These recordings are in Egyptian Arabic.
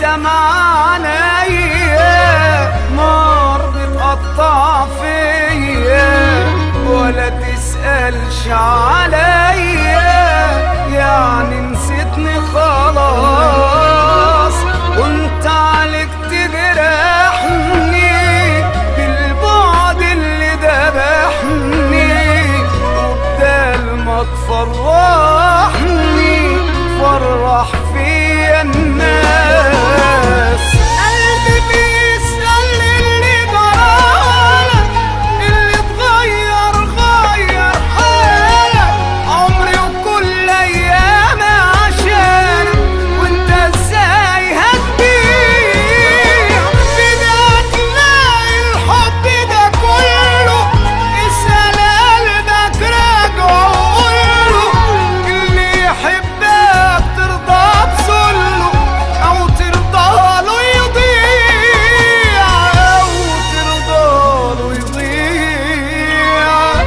دمع عينيا نار بتقطع فيا ولا تسألش عليا يعني نسيتني خلاص وانت عليك تجرحني بالبعد اللي ذبحني وبدال ما تفرحني فرح فيا الناس قلبي بيسأل اللي جرالك اللي اتغير غير حالك عمري وكل ايامي عشانك وانت ازاي هتبيع بدك تلاقي الحب ده كله اسأل قلبك راجعه وقوله اللي يحبك ترضى بذله او ترضى له يضيع او ترضى له يضيع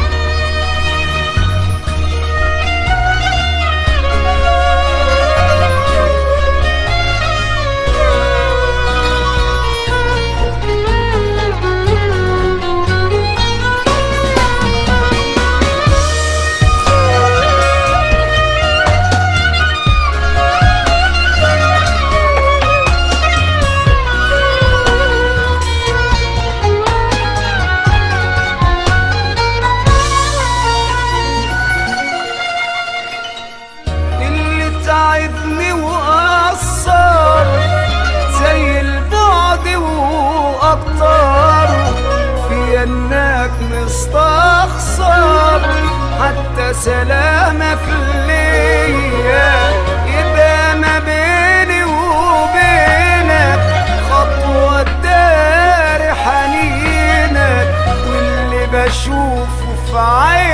اللي تعبني وأثر زي البعد وأكتر في إنك مستخسر حتى سلامك ليا يبقى ما بيني وبينك خطوة داري حنينك واللي بشوفه في عينك